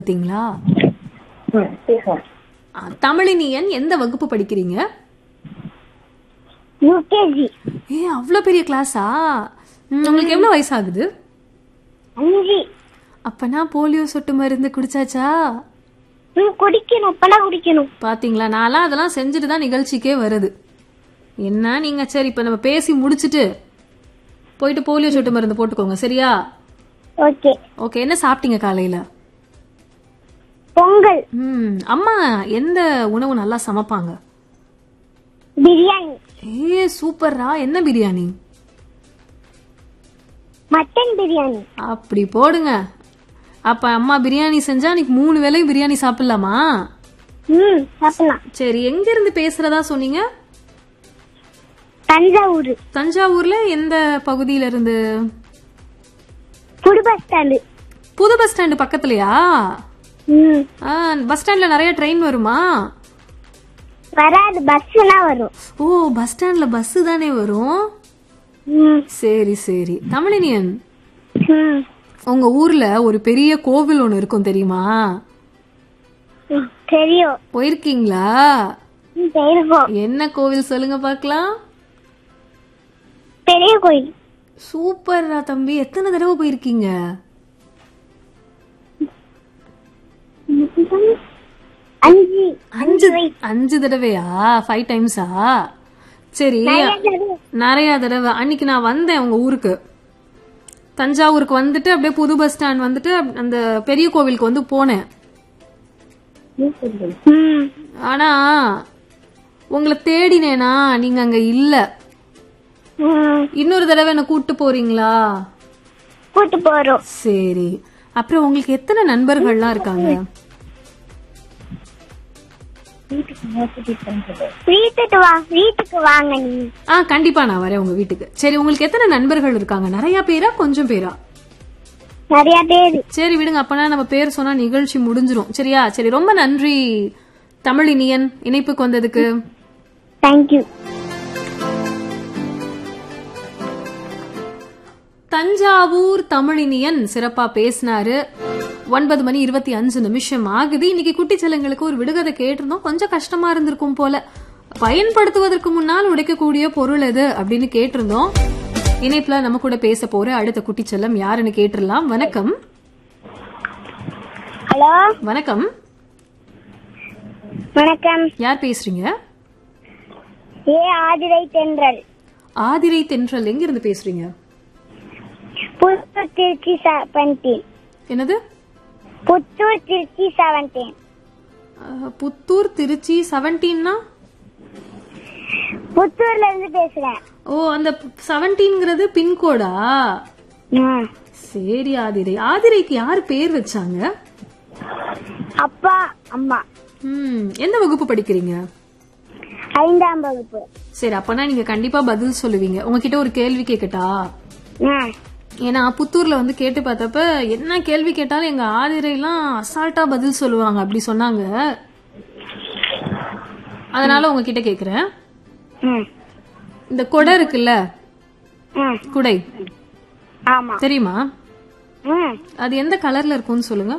பார்த்தீங்களா ம் பேசுவோம் ஆ, தமிழினியன் எந்த வகுப்பு படிக்கிறீங்க யூகேஜி ஏ அவ்வளோ பெரிய கிளாஸா ம், உங்களுக்கு எவ்வளோ வயசாகுது அஞ்சு அப்பனா போலியோ சொட்டு மருந்து குடிச்சாச்சா ம் குடிக்கணும் இப்பதான் குடிக்கணும் பாத்தீங்களா நான்லாம் அதெல்லாம் செஞ்சுட்டு தான் நிகழ்ச்சிக்கே வருது என்ன நீங்க சரி இப்ப நம்ம பேசி முடிச்சிட்டு போயிட்டு போலியோ சொட்டு மருந்து போட்டுக்கோங்க சரியா ஓகே ஓகே என்ன சாப்பிட்டீங்க காலையில பொங்கல் ம் அம்மா எந்த உணவு நல்லா சமைப்பாங்க பிரியாணி ஏ சூப்பர்ரா என்ன பிரியாணி மட்டன் பிரியாணி அப்படி போடுங்க அப்ப அம்மா பிரியாணி செஞ்சா இன்னைக்கு மூணு வேளையும் பிரியாணி சாப்பிடலாமா ம் சாப்பிடலாம் சரி எங்க இருந்து பேசுறதா சொன்னீங்க தஞ்சாவூர் தஞ்சாவூர்ல எந்த பகுதியில இருந்து புது பஸ் ஸ்டாண்டு புது பஸ் ஸ்டாண்டு பக்கத்துலயா ம் ஆ, பஸ் ஸ்டாண்ட்ல நிறைய ட்ரெயின் வருமா வராது பஸ்னா வரும் ஓ பஸ் ஸ்டாண்ட்ல பஸ் தானே வரும் ம் சரி சரி தமிழினியன் ம் உங்க ஊர்ல ஒரு பெரிய கோவில் ஒண்ணு இருக்கும் தெரியுமா ம், தெரியும் போயிருக்கீங்களா ம், போயிருக்கோம் என்ன கோவில் சொல்லுங்க பார்க்கலாம் பெரிய கோயில் சூப்பர்ரா தம்பி எத்தனை தடவை போயிருக்கீங்க அஞ்சு அஞ்சு அஞ்சு தடவையா ஃபைவ் டைம்ஸா சரி நிறைய தடவை அன்னைக்கு நான் வந்தேன் உங்க ஊருக்கு தஞ்சாவூருக்கு வந்துட்டு அப்படியே புது பஸ் ஸ்டாண்ட் வந்துட்டு அப்- அந்த பெரிய கோவிலுக்கு வந்து போனேன் ம் ஆனா உங்களை தேடினேனா நீங்க அங்க இல்ல ம் இன்னொரு தடவை என்ன கூட்டு போறீங்களா கூட்டு போறோம் சரி அப்புறம் உங்களுக்கு எத்தனை நண்பர்கள்லாம் இருக்காங்க வீட்டுக்கு வா வீட்டுக்கு வாங்க நீ ஆ கண்டிப்பா நான் வரேன் உங்க வீட்டுக்கு சரி உங்களுக்கு எத்தனை நண்பர்கள் இருக்காங்க நிறைய பேரா கொஞ்சம் பேரா நிறைய பேரு சரி விடுங்க அப்பனா நம்ம பேர் சொன்னா நிகழ்ச்சி முடிஞ்சிரும் சரியா சரி ரொம்ப நன்றி தமிழினியன் இணைப்புக்கு வந்ததுக்கு தேங்க்யூ தஞ்சாவூர் தமிழினியன் சிறப்பா பேசினாரு ஒன்பது மணி இருபத்தி அஞ்சு நிமிஷம் ஆகுது இன்னைக்கு குட்டிச்சலங்களுக்கு ஒரு விடுகதை கேட்டிருந்தோம் கொஞ்சம் கஷ்டமா இருந்திருக்கும் போல பயன்படுத்துவதற்கு முன்னால் உடைக்கக்கூடிய பொருள் எது அப்படின்னு கேட்டிருந்தோம் இணைப்புல நம்ம கூட பேச போற அடுத்த குட்டிச்செல்லம் யாருன்னு கேட்டுடலாம் வணக்கம் ஹலோ வணக்கம் வணக்கம் யார் பேசுறீங்க ஏ ஆதிரை தென்றல் ஆதிரை தென்றல் எங்க இருந்து பேசுறீங்க புத்தூர் திருச்சி செவன்டீன் என்னது புத்தூர் திருச்சி செவன்டீன் அஹ், புத்தூர் திருச்சி செவன்டீன்னா புத்தூர்ல இருந்து பேசுறேன் ஓ அந்த செவன்டீன்ங்கிறது பின்கோடா ம். சரி ஆதிரை ஆதிரைக்கு யார் பேர் வச்சாங்க அப்பா அம்மா ம் எந்த வகுப்பு படிக்கிறீங்க ஐந்தாம் வகுப்பு சரி அப்பனா நீங்க கண்டிப்பா பதில் சொல்லுவீங்க உங்ககிட்ட ஒரு கேள்வி கேட்கட்டா ம். ஏன்னா புத்தூர்ல வந்து கேட்டு பார்த்தப்ப என்ன கேள்வி கேட்டாலும் எங்க ஆதிரைலாம் அசால்ட்டா பதில் சொல்லுவாங்க அப்படி சொன்னாங்க அதனால உங்ககிட்ட கேக்குறேன் ம். இந்த கொடை இருக்குல்ல ம். குடை ஆமா தெரியுமா ம். அது எந்த கலர்ல இருக்கும்னு சொல்லுங்க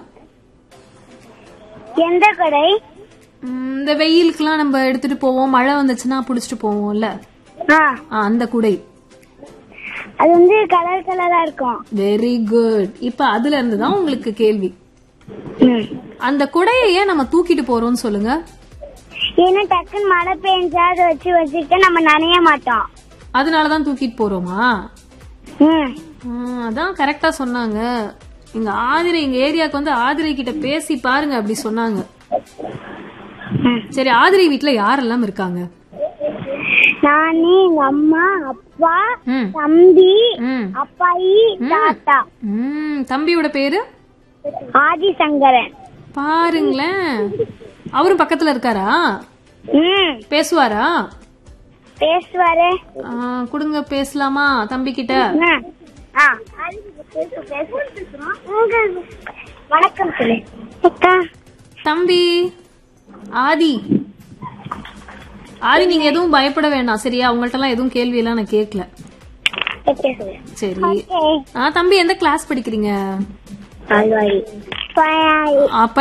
எந்த கடை ம், இந்த வெயிலுக்குலாம் நம்ம எடுத்துட்டு போவோம் மழை வந்துச்சுன்னா புடிச்சிட்டு போவோம்ல ஆ ஆ, அந்த குடை அது வந்து கலர் கலரா இருக்கும் வெரி குட் இப்ப அதுல இருந்து தான் உங்களுக்கு கேள்வி ம். அந்த குடையை ஏன் நம்ம தூக்கிட்டு போறோம்னு சொல்லுங்க ஏன்னா டக்குன்னு மழை பெஞ்சா அதை வச்சு வச்சுக்கிட்டு நம்ம நனைய மாட்டோம் அதனாலதான் தூக்கிட்டு போறோமா ம். ஆ, அதான் கரெக்டா சொன்னாங்க எங்க ஆதிரை எங்க ஏரியாக்கு வந்து ஆதிரை கிட்ட பேசி பாருங்க அப்படி சொன்னாங்க ம். சரி ஆதிரை வீட்ல யாரெல்லாம் இருக்காங்க நானு எங்க அம்மா அப்பா ம் தம்பி ம் அப்பாயி தாத்தா ம் தம்பியோட பேரு ஆதிசங்கரன் பாருங்களேன் அவரும் பக்கத்துல இருக்காரா ம் பேசுவாரா பேசுவாரு ஆ, கொடுங்க பேசலாமா தம்பி கிட்ட ம். ஆ. வணக்கம் சொல்லு அக்கா தம்பி ஆதி ஆதி நீங்க எதுவும் பயப்பட வேண்டாம் சரியா உங்கள்ட்ட எல்லாம் எதுவும் கேள்வி எல்லாம் நான் கேட்கல ஓகே சொல்லு சரி ஓகே ஆ தம்பி எந்த கிளாஸ் படிக்கிறீங்க பால்வாடி ப- அப்ப